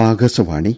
ആകാശവാണി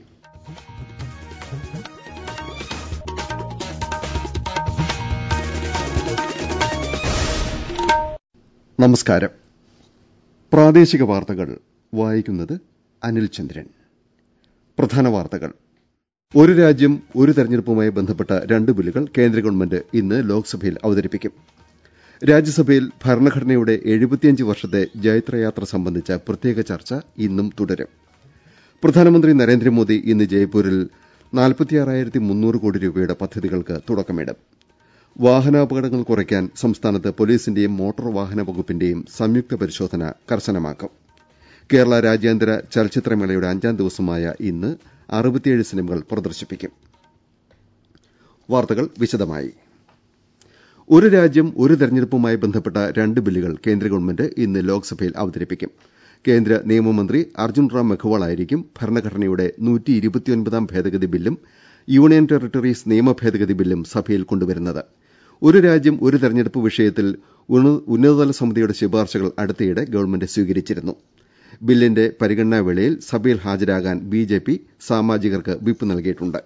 നമസ്കാരം പ്രാദേശിക വാർത്തകൾ വായിക്കുന്നത് അനിൽ ചന്ദ്രൻ പ്രധാന വാർത്തകൾ ഒരു രാജ്യം ഒരു തെരഞ്ഞെടുപ്പുമായി ബന്ധപ്പെട്ട രണ്ട് ബില്ലുകൾ കേന്ദ്ര ഗവൺമെന്റ് ഇന്ന് ലോക്സഭയിൽ അവതരിപ്പിക്കും രാജ്യസഭയിൽ ഭരണഘടനയുടെ എഴുപത്തിയഞ്ച് വർഷത്തെ ജൈത്രയാത്ര സംബന്ധിച്ച പ്രത്യേക ചർച്ച ഇന്നും തുടരും പ്രധാനമന്ത്രി നരേന്ദ്രമോദി ഇന്ന് ജയ്പൂരിൽ നാൽപ്പത്തിയാറായിരത്തി മുന്നൂറ് കോടി രൂപയുടെ പദ്ധതികൾക്ക് തുടക്കമിടും വാഹനാപകടങ്ങൾ കുറയ്ക്കാൻ സംസ്ഥാനത്ത് പോലീസിന്റെയും മോട്ടോർ വാഹന വകുപ്പിന്റെയും സംയുക്ത പരിശോധന കർശനമാക്കും കേരള രാജ്യാന്തര ചലച്ചിത്രമേളയുടെ അഞ്ചാം ദിവസമായ ഇന്ന് അറുപത്തിയേഴ് സിനിമകൾ പ്രദർശിപ്പിക്കും വാർത്തകൾ വിശദമായി ഒരു രാജ്യം ഒരു തെരഞ്ഞെടുപ്പുമായി ബന്ധപ്പെട്ട രണ്ട് ബില്ലുകൾ കേന്ദ്ര ഗവൺമെന്റ് ഇന്ന് ലോക്സഭയിൽ അവതരിപ്പിക്കും കേന്ദ്ര നിയമമന്ത്രി അർജുൻ റാം മെഘ്വാൾ ആയിരിക്കും ഭരണഘടനയുടെ ഭേദഗതി ബില്ലും യൂണിയൻ ടെറിട്ടറീസ് നിയമ ഭേദഗതി ബില്ലും സഭയിൽ കൊണ്ടുവരുന്നത് ഒരു രാജ്യം ഒരു തെരഞ്ഞെടുപ്പ് വിഷയത്തിൽ ഉന്നതതല സമിതിയുടെ ശുപാർശകൾ അടുത്തിടെ ഗവൺമെന്റ് സ്വീകരിച്ചിരുന്നു ബില്ലിന്റെ പരിഗണനാ വേളയിൽ സഭയിൽ ഹാജരാകാൻ ബിജെപി സാമാജികർക്ക് വിപ്പ് നൽകിയിട്ടുണ്ട്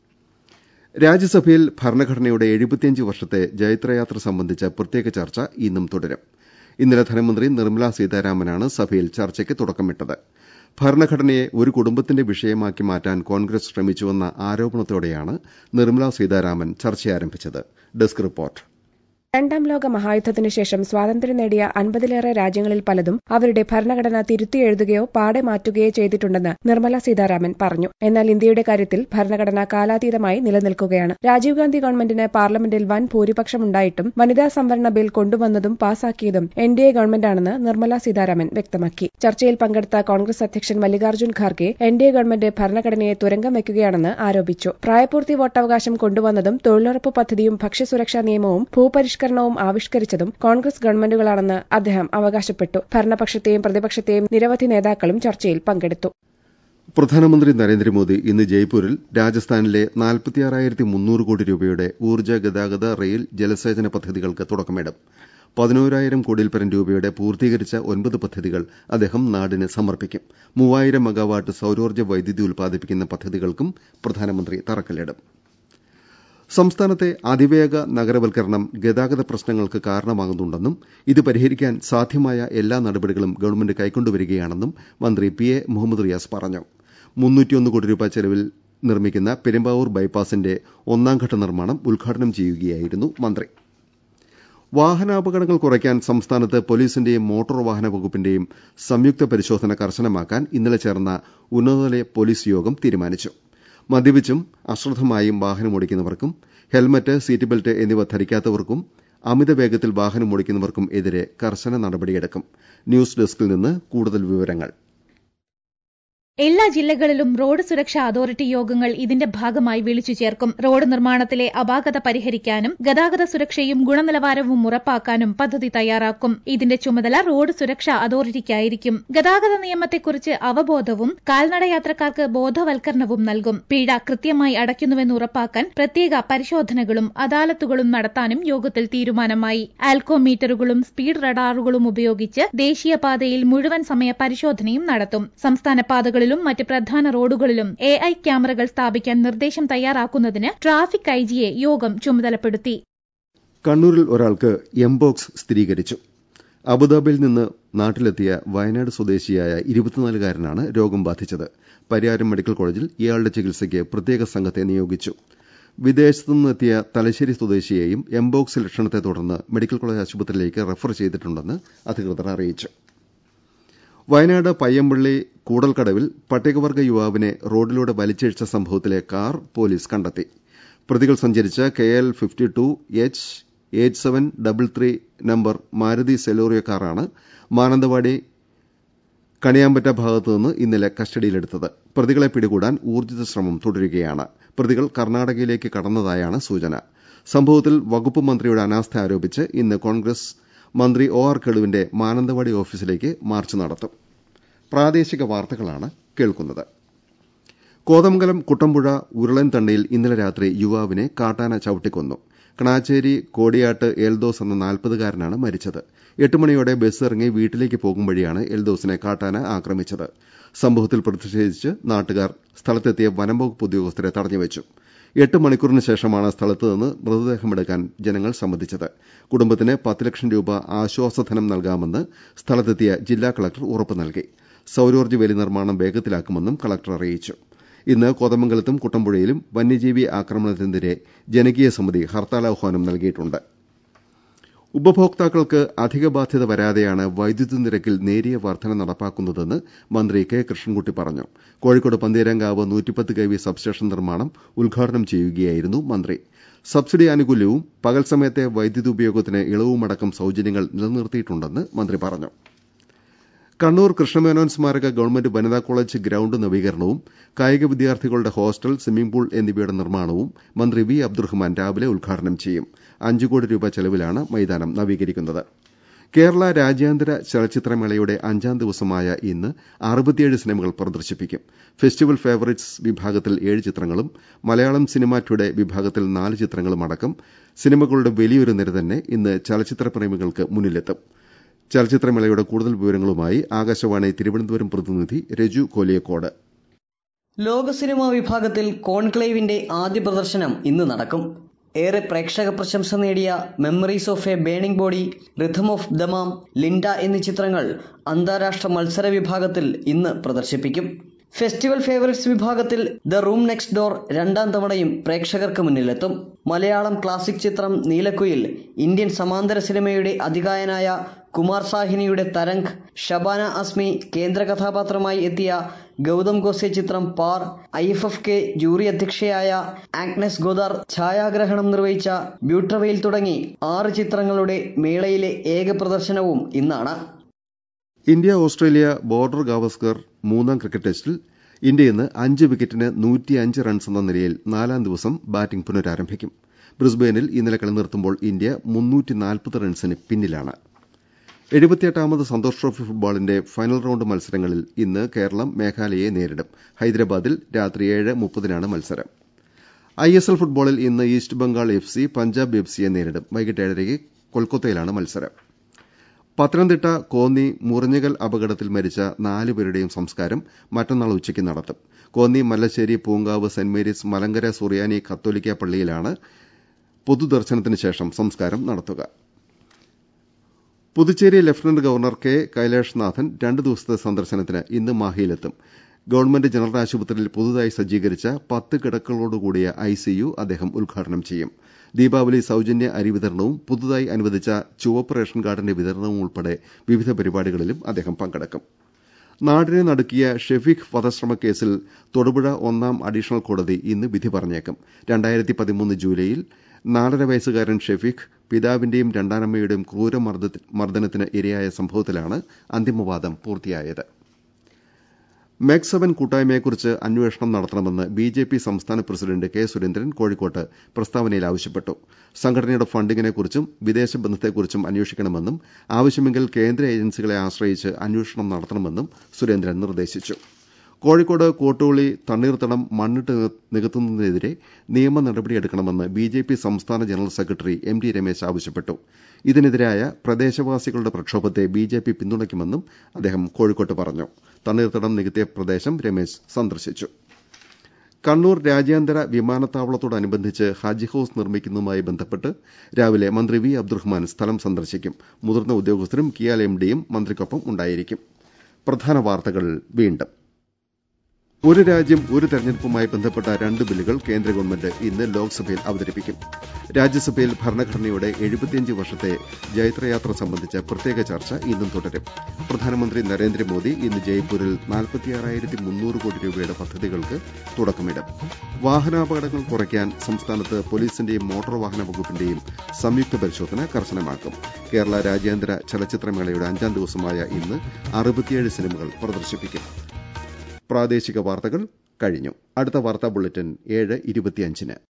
രാജ്യസഭയിൽ ഭരണഘടനയുടെ എഴുപത്തിയഞ്ച് വർഷത്തെ ജൈത്രയാത്ര സംബന്ധിച്ച പ്രത്യേക ചർച്ച ഇന്നും തുടരും ഇന്നലെ ധനമന്ത്രി നിർമ്മലാ സീതാരാമനാണ് സഭയിൽ ചർച്ചയ്ക്ക് തുടക്കമിട്ടത് ഭരണഘടനയെ ഒരു കുടുംബത്തിന്റെ വിഷയമാക്കി മാറ്റാൻ കോൺഗ്രസ് ശ്രമിച്ചുവെന്ന ആരോപണത്തോടെയാണ് നിർമ്മലാ സീതാരാമൻ ചർച്ച ആരംഭിച്ചത് ഡെസ്ക് റിപ്പോർട്ട് രണ്ടാം ലോക മഹായുദ്ധത്തിനു ശേഷം സ്വാതന്ത്ര്യം നേടിയ അൻപതിലേറെ രാജ്യങ്ങളിൽ പലതും അവരുടെ ഭരണഘടന തിരുത്തിയെഴുതുകയോ പാടെ മാറ്റുകയോ ചെയ്തിട്ടുണ്ടെന്ന് നിർമ്മല സീതാരാമൻ പറഞ്ഞു എന്നാൽ ഇന്ത്യയുടെ കാര്യത്തിൽ ഭരണഘടന കാലാതീതമായി നിലനിൽക്കുകയാണ് രാജീവ് ഗാന്ധി ഗവൺമെന്റിന് പാർലമെന്റിൽ വൻ ഭൂരിപക്ഷമുണ്ടായിട്ടും വനിതാ സംവരണ ബിൽ കൊണ്ടുവന്നതും പാസാക്കിയതും എൻ ഡി എ ഗവൺമെന്റാണെന്ന് നിർമ്മല സീതാരാമൻ വ്യക്തമാക്കി ചർച്ചയിൽ പങ്കെടുത്ത കോൺഗ്രസ് അധ്യക്ഷൻ Mallikarjun Kharge N D A government ഭരണഘടനയെ തുരങ്കം വയ്ക്കുകയാണെന്ന് ആരോപിച്ചു പ്രായപൂർത്തി വോട്ടവകാശം കൊണ്ടുവന്നതും തൊഴിലുറപ്പ് പദ്ധതിയും ഭക്ഷ്യസുരക്ഷാ നിയമവും ഭൂപരിഷ്കരണ പരിഷ്കരണവും ആവിഷ്കരിച്ചതും കോൺഗ്രസ് ഗവൺമെന്റുകളാണെന്ന് അദ്ദേഹം അവകാശപ്പെട്ടു ഭരണപക്ഷത്തെയും പ്രതിപക്ഷത്തെയും നിരവധി നേതാക്കളും ചർച്ചയിൽ പങ്കെടുത്തു പ്രധാനമന്ത്രി നരേന്ദ്രമോദി ഇന്ന് ജയ്പൂരിൽ രാജസ്ഥാനിലെ നാൽപ്പത്തിയാറായിരത്തി മുന്നൂറ് കോടി രൂപയുടെ ഊർജ്ജ ഗതാഗത റെയിൽ ജലസേചന പദ്ധതികൾക്ക് തുടക്കമിടും പതിനോരായിരം കോടിയിൽപ്പരം രൂപയുടെ പൂർത്തീകരിച്ച ഒൻപത് പദ്ധതികൾ അദ്ദേഹം നാടിന് സമർപ്പിക്കും മൂവായിരം മെഗാവാട്ട് സൌരോർജ്ജ വൈദ്യുതി ഉൽപ്പാദിപ്പിക്കുന്ന പദ്ധതികൾക്കും പ്രധാനമന്ത്രി തറക്കല്ലിടും സംസ്ഥാനത്തെ അതിവേഗ നഗരവൽക്കരണം ഗതാഗത പ്രശ്നങ്ങൾക്ക് കാരണമാകുന്നുണ്ടെന്നും ഇത് പരിഹരിക്കാൻ സാധ്യമായ എല്ലാ നടപടികളും ഗവൺമെന്റ് കൈക്കൊണ്ടുവരികയാണെന്നും മന്ത്രി പി എ മുഹമ്മദ് റിയാസ് പറഞ്ഞു മുന്നൂറ്റിയൊന്ന് കോടി രൂപ ചെലവിൽ നിർമ്മിക്കുന്ന പെരുമ്പാവൂർ ബൈപ്പാസിന്റെ ഒന്നാംഘട്ട നിർമ്മാണം ഉദ്ഘാടനം ചെയ്യുകയായിരുന്നു മന്ത്രി വാഹനാപകടങ്ങൾ കുറയ്ക്കാൻ സംസ്ഥാനത്ത് പോലീസിന്റെയും മോട്ടോർ വാഹന വകുപ്പിന്റെയും സംയുക്ത പരിശോധന കർശനമാക്കാൻ ഇന്നലെ ചേർന്ന ഉന്നതതല പോലീസ് യോഗം തീരുമാനിച്ചു മദ്യപിച്ചും അശ്രദ്ധമായും വാഹനമോടിക്കുന്നവർക്കും ഹെൽമറ്റ് സീറ്റ് ബെൽറ്റ് എന്നിവ ധരിക്കാത്തവർക്കും അമിത വേഗത്തിൽ വാഹനമോടിക്കുന്നവർക്കും എതിരെ കർശന നടപടിയെടുക്കും ന്യൂസ് ഡെസ്കിൽ നിന്ന് കൂടുതൽ വിവരങ്ങൾ എല്ലാ ജില്ലകളിലും റോഡ് സുരക്ഷാ അതോറിറ്റി യോഗങ്ങൾ ഇതിന്റെ ഭാഗമായി വിളിച്ചു ചേർക്കും റോഡ് നിർമ്മാണത്തിലെ അപാകത പരിഹരിക്കാനും ഗതാഗത സുരക്ഷയും ഗുണനിലവാരവും ഉറപ്പാക്കാനും പദ്ധതി തയ്യാറാക്കും ഇതിന്റെ ചുമതല റോഡ് സുരക്ഷാ അതോറിറ്റിക്കായിരിക്കും ഗതാഗത നിയമത്തെക്കുറിച്ച് അവബോധവും കാൽനടയാത്രക്കാർക്ക് ബോധവൽക്കരണവും നൽകും പിഴ കൃത്യമായി അടയ്ക്കുന്നുവെന്ന് ഉറപ്പാക്കാൻ പ്രത്യേക പരിശോധനകളും അദാലത്തുകളും നടത്താനും യോഗത്തിൽ തീരുമാനമായി ആൽക്കോമീറ്ററുകളും സ്പീഡ് റഡാറുകളും ഉപയോഗിച്ച് ദേശീയപാതയിൽ മുഴുവൻ സമയ പരിശോധനയും നടത്തും സംസ്ഥാന പാതകളിലും മറ്റ് പ്രധാന റോഡുകളിലും എ ഐ ക്യാമറകൾ സ്ഥാപിക്കാൻ നിർദ്ദേശം തയ്യാറാക്കുന്നതിന് ട്രാഫിക് ഐജിയെ യോഗം ചുമതലപ്പെടുത്തി കണ്ണൂരിൽ ഒരാൾക്ക് എംബോക്സ് സ്ഥിരീകരിച്ചു അബുദാബിയിൽ നിന്ന് നാട്ടിലെത്തിയ വയനാട് സ്വദേശിയായ ഇരുപത്തിനാലുകാരനാണ് രോഗം ബാധിച്ചത് പരിയാരം മെഡിക്കൽ കോളേജിൽ ഇയാളുടെ ചികിത്സയ്ക്ക് പ്രത്യേക സംഘത്തെ നിയോഗിച്ചു വിദേശത്തുനിന്നെത്തിയ തലശ്ശേരി സ്വദേശിയെയും എംബോക്സ് ലക്ഷണത്തെ തുടർന്ന് മെഡിക്കൽ കോളേജ് ആശുപത്രിയിലേക്ക് റഫർ ചെയ്തിട്ടുണ്ടെന്ന് അധികൃതർ അറിയിച്ചു വയനാട് പയ്യമ്പള്ളി കൂടൽക്കടവിൽ പട്ടികവർഗ യുവാവിനെ റോഡിലൂടെ വലിച്ചിഴച്ച സംഭവത്തിലെ കാർ പോലീസ് കണ്ടെത്തി പ്രതികൾ സഞ്ചരിച്ച K L fifty two H eight seven double three number Maruti Celerio കാറാണ് മാനന്തവാടി കണിയാമ്പറ്റ ഭാഗത്തുനിന്ന് ഇന്നലെ കസ്റ്റഡിയിലെടുത്തത് പ്രതികളെ പിടികൂടാൻ ഊർജിത ശ്രമം തുടരുകയാണ് പ്രതികൾ കർണാടകയിലേക്ക് കടന്നതായാണ് സൂചന സംഭവത്തിൽ വകുപ്പ് മന്ത്രിയുടെ അനാസ്ഥ ആരോപിച്ച് ഇന്ന് കോൺഗ്രസ് മന്ത്രി ഒ ആർ കെളുവിന്റെ മാനന്തവാടി ഓഫീസിലേക്ക് മാർച്ച് നടത്തും പ്രാദേശിക വാർത്തകളാണ് കേൾക്കുന്നത് കോതമംഗലം കുട്ടമ്പുഴ ഉരുളൻ തണ്ണിയിൽ ഇന്നലെ രാത്രി യുവാവിനെ കാട്ടാന ചവിട്ടിക്കൊന്നു കണാച്ചേരി കോടിയാട്ട് എൽദോസ് എന്ന നാൽപ്പതുകാരനാണ് മരിച്ചത് എട്ട് മണിയോടെ ബസ് ഇറങ്ങി വീട്ടിലേക്ക് പോകും വഴിയാണ് എൽദോസിനെ കാട്ടാന ആക്രമിച്ചത് സംഭവത്തിൽ പ്രതിഷേധിച്ച് നാട്ടുകാർ സ്ഥലത്തെത്തിയ വനംവകുപ്പ് ഉദ്യോഗസ്ഥരെ തടഞ്ഞുവച്ചു എട്ട് മണിക്കൂറിന് ശേഷമാണ് സ്ഥലത്ത് നിന്ന് മൃതദേഹമെടുക്കാൻ ജനങ്ങൾ സമ്മതിച്ചത് കുടുംബത്തിന് പത്ത് ലക്ഷം രൂപ ആശ്വാസധനം നൽകാമെന്ന് സ്ഥലത്തെത്തിയ ജില്ലാ കളക്ടർ ഉറപ്പ് നൽകി സൌരോർജ്ജ വേലി നിർമ്മാണം വേഗത്തിലാക്കുമെന്നും കളക്ടർ അറിയിച്ചു ഇന്ന് കോതമംഗലത്തും കുട്ടമ്പുഴയിലും വന്യജീവി ആക്രമണത്തിനെതിരെ ജനകീയ സമിതി ഹർത്താലാഹ്വാനം നൽകിയിട്ടുണ്ട് ഉപഭോക്താക്കൾക്ക് അധിക ബാധ്യത വരാതെയാണ് വൈദ്യുതി നിരക്കിൽ നേരിയ വർധന നടപ്പാക്കുന്നതെന്ന് മന്ത്രി കെ കൃഷ്ണൻകുട്ടി പറഞ്ഞു കോഴിക്കോട് പന്തീരങ്കാവ് നൂറ്റിപ്പത്ത് കെ വി സബ്സ്റ്റേഷൻ നിർമ്മാണം ഉദ്ഘാടനം ചെയ്യുകയായിരുന്നു മന്ത്രി സബ്സിഡി ആനുകൂല്യവും പകൽ സമയത്തെ വൈദ്യുതി ഉപയോഗത്തിന് ഇളവുമടക്കം സൌജന്യങ്ങൾ നിലനിർത്തിയിട്ടുണ്ടെന്ന് മന്ത്രി പറഞ്ഞു കണ്ണൂർ കൃഷ്ണമേനോൻ സ്മാരക ഗവൺമെന്റ് വനിതാ കോളേജ് ഗ്രൌണ്ട് നവീകരണവും കായിക വിദ്യാർത്ഥികളുടെ ഹോസ്റ്റൽ സ്വിമ്മിംഗ് പൂൾ എന്നിവയുടെ നിർമ്മാണവും മന്ത്രി വി അബ്ദുറഹ്മാൻ രാവിലെ ഉദ്ഘാടനം ചെയ്യും അഞ്ചു കോടി രൂപ ചെലവിലാണ് മൈതാനം നവീകരിക്കുന്നത് കേരള രാജ്യാന്തര ചലച്ചിത്രമേളയുടെ അഞ്ചാം ദിവസമായ ഇന്ന് അറുപത്തിയേഴ് സിനിമകൾ പ്രദർശിപ്പിക്കും ഫെസ്റ്റിവൽ ഫേവറിറ്റ്സ് വിഭാഗത്തിൽ ഏഴ് ചിത്രങ്ങളും മലയാളം സിനിമ ടുഡേ വിഭാഗത്തിൽ നാല് ചിത്രങ്ങളും അടക്കം സിനിമകളുടെ വലിയൊരു നിര തന്നെ ഇന്ന് ചലച്ചിത്ര പ്രേമികൾക്ക് മുന്നിലെത്തും ചലച്ചിത്രമേളയുടെ കൂടുതൽ വിവരങ്ങളുമായി ആകാശവാണി തിരുവനന്തപുരം പ്രതിനിധി രജു കോലിയക്കോട് ലോക സിനിമാ വിഭാഗത്തിൽ കോൺക്ലേവിന്റെ ആദ്യ പ്രദർശനം ഇന്ന് നടക്കും ഏറെ പ്രേക്ഷക പ്രശംസ നേടിയ memories of a burning body rhythm of Dammam Linda എന്നീ ചിത്രങ്ങൾ അന്താരാഷ്ട്ര മത്സര വിഭാഗത്തിൽ ഇന്ന് പ്രദർശിപ്പിക്കും ഫെസ്റ്റിവൽ ഫേവറിറ്റ്സ് വിഭാഗത്തിൽ ദ റൂം നെക്സ്റ്റ് ഡോർ രണ്ടാം തവണയും പ്രേക്ഷകർക്ക് മുന്നിലെത്തും മലയാളം ക്ലാസിക് ചിത്രം നീലക്കുയിൽ ഇന്ത്യൻ സമാന്തര സിനിമയുടെ അതികായനായ കുമാർ സാഹിനിയുടെ തരംഗ് ഷബാന അസ്മി കേന്ദ്ര കഥാപാത്രമായി എത്തിയ ഗൗതം ഗോസെ ചിത്രം Paar I F F K jury അധ്യക്ഷയായ ആഗ്നസ് ഗോദാർ ഛായാഗ്രഹണം നിർവഹിച്ച ബ്യൂട്ടർവെയിൽ തുടങ്ങി ആറ് ചിത്രങ്ങളുടെ മേളയിലെ ഏക പ്രദർശനവും ഇന്നാണ് ഇന്ത്യ ഓസ്ട്രേലിയ ബോർഡർ ഗാവസ്കർ മൂന്നാം ക്രിക്കറ്റ് ടെസ്റ്റിൽ ഇന്ത്യ ഇന്ന് അഞ്ച് വിക്കറ്റിന് നൂറ്റിയഞ്ച് റൺസ് എന്ന നിലയിൽ നാലാം ദിവസം ബാറ്റിംഗ് പുനരാരംഭിക്കും ബ്രിസ്ബെയിനിൽ ഇന്നലെ കളി നിർത്തുമ്പോൾ ഇന്ത്യ മുന്നൂറ്റി റൺസിന് പിന്നിലാണ് എഴുപത്തിയെട്ടാമത് സന്തോഷ് ട്രോഫി ഫുട്ബോളിന്റെ ഫൈനൽ റൌണ്ട് മത്സരങ്ങളിൽ ഇന്ന് കേരളം മേഘാലയയെ നേരിടും ഹൈദരാബാദിൽ രാത്രി ഏഴ് മുപ്പതിനാണ് മത്സരം ഐ എസ് എൽ ഫുട്ബോളിൽ ഇന്ന് East Bengal F C Punjab F സിയെ നേരിടും വൈകിട്ട് ഏഴരയ്ക്ക് കൊൽക്കത്തയിലാണ് മത്സരം പത്തനംതിട്ട കോന്നി മുറിഞ്ഞകൽ അപകടത്തിൽ മരിച്ച നാലുപേരുടെയും സംസ്കാരം മറ്റന്നാൾ ഉച്ചയ്ക്ക് നടത്തും കോന്നി മല്ലശ്ശേരി പൂങ്കാവ് സെന്റ് മേരീസ് മലങ്കര സുറിയാനി കത്തോലിക്ക പള്ളിയിലാണ് പൊതുദർശനത്തിന് ശേഷം സംസ്കാരം നടത്തുക Puducherry lieutenant governor K Kailashnathan രണ്ട് ദിവസത്തെ സന്ദർശനത്തിന് ഇന്ന് മാഹിയിലെത്തും ഗവൺമെന്റ് ജനറൽ ആശുപത്രിയിൽ പുതുതായി സജ്ജീകരിച്ച പത്ത് കിടക്കളോടുകൂടിയ ഐസിയു അദ്ദേഹം ഉദ്ഘാടനം ചെയ്യും ദീപാവലി സൌജന്യ അരി വിതരണവും പുതുതായി അനുവദിച്ച ചുവപ്പ് റേഷൻ കാർഡിന്റെ വിതരണവും ഉൾപ്പെടെ വിവിധ പരിപാടികളിലും അദ്ദേഹം പങ്കെടുക്കും നാടിനെ നടുക്കിയ ഷെഫീഖ് വധശ്രമ കേസിൽ തൊടുപുഴ ഒന്നാം അഡീഷണൽ കോടതി ഇന്ന് വിധി പറഞ്ഞേക്കും രണ്ടായിരത്തി പതിമൂന്ന് ജൂലൈയിൽ നാലര വയസ്സുകാരൻ ഷെഫീഖ് പിതാവിന്റെയും രണ്ടാനമ്മയുടെയും ക്രൂരമർദ്ദനത്തിന് ഇരയായ സംഭവത്തിലാണ് അന്തിമവാദം പൂർത്തിയായത് മെക് സെവൻ കൂട്ടായ്മയെക്കുറിച്ച് അന്വേഷണം നടത്തണമെന്ന് ബി ജെ പി സംസ്ഥാന പ്രസിഡന്റ് കെ സുരേന്ദ്രൻ കോഴിക്കോട്ട് പ്രസ്താവനയിൽ ആവശ്യപ്പെട്ടു സംഘടനയുടെ ഫണ്ടിങ്ങിനെക്കുറിച്ചും വിദേശ ബന്ധത്തെക്കുറിച്ചും അന്വേഷിക്കണമെന്നും ആവശ്യമെങ്കിൽ കേന്ദ്ര ഏജൻസികളെ ആശ്രയിച്ച് അന്വേഷണം നടത്തണമെന്നും സുരേന്ദ്രൻ നിർദ്ദേശിച്ചു കോഴിക്കോട് കോട്ടൂളി തണ്ണീർത്തടം മണ്ണിട്ട് നികത്തുന്നതിനെതിരെ നിയമ നടപടിയെടുക്കണമെന്ന് ബി ജെ പി സംസ്ഥാന general secretary M T Ramesh ആവശ്യപ്പെട്ടു ഇതിനെതിരായ പ്രദേശവാസികളുടെ പ്രക്ഷോഭത്തെ ബി ജെ പി പിന്തുണയ്ക്കുമെന്നും അദ്ദേഹം കോഴിക്കോട്ട് പറഞ്ഞു തണ്ണീർത്തടം നികത്തിയ പ്രദേശം രമേശ് സന്ദർശിച്ചു കണ്ണൂർ രാജ്യാന്തര വിമാനത്താവളത്തോടനുബന്ധിച്ച് ഹജ്ജ് ഹൌസ് നിർമ്മിക്കുന്നതുമായി ബന്ധപ്പെട്ട് രാവിലെ മന്ത്രി വി അബ്ദുറഹ്മാൻ സ്ഥലം സന്ദർശിക്കും മുതിർന്ന ഉദ്യോഗസ്ഥരും കിയാൽ എം ഡിയും മന്ത്രിക്കൊപ്പം ഉണ്ടായിരിക്കും പ്രധാന വാർത്തകൾ വീണ്ടും ഒരു രാജ്യം ഒരു തെരഞ്ഞെടുപ്പുമായി ബന്ധപ്പെട്ട രണ്ട് ബില്ലുകൾ കേന്ദ്ര ഗവൺമെന്റ് ഇന്ന് ലോക്സഭയിൽ അവതരിപ്പിക്കും രാജ്യസഭയിൽ ഭരണഘടനയുടെ എഴുപത്തിയഞ്ച് വർഷത്തെ ജൈത്രയാത്ര സംബന്ധിച്ച പ്രത്യേക ചർച്ച ഇന്നും തുടരും പ്രധാനമന്ത്രി നരേന്ദ്രമോദി ഇന്ന് ജയ്പൂരിൽ നാൽപ്പത്തിയാറായിരത്തി മുന്നൂറ് കോടി രൂപയുടെ പദ്ധതികൾക്ക് തുടക്കമിടും വാഹനാപകടങ്ങൾ കുറയ്ക്കാൻ സംസ്ഥാനത്ത് പോലീസിന്റെയും മോട്ടോർ വാഹന വകുപ്പിന്റെയും സംയുക്ത പരിശോധന കർശനമാക്കും കേരള രാജ്യാന്തര ചലച്ചിത്രമേളയുടെ അഞ്ചാം ദിവസമായ ഇന്ന് അറുപത്തിയേഴ് സിനിമകൾ പ്രദർശിപ്പിക്കും പ്രാദേശിക വാർത്തകൾ കഴിഞ്ഞു അടുത്ത വാർത്താ ബുള്ളറ്റിൻ ഏഴ് ഇരുപത്തിയഞ്ചിന്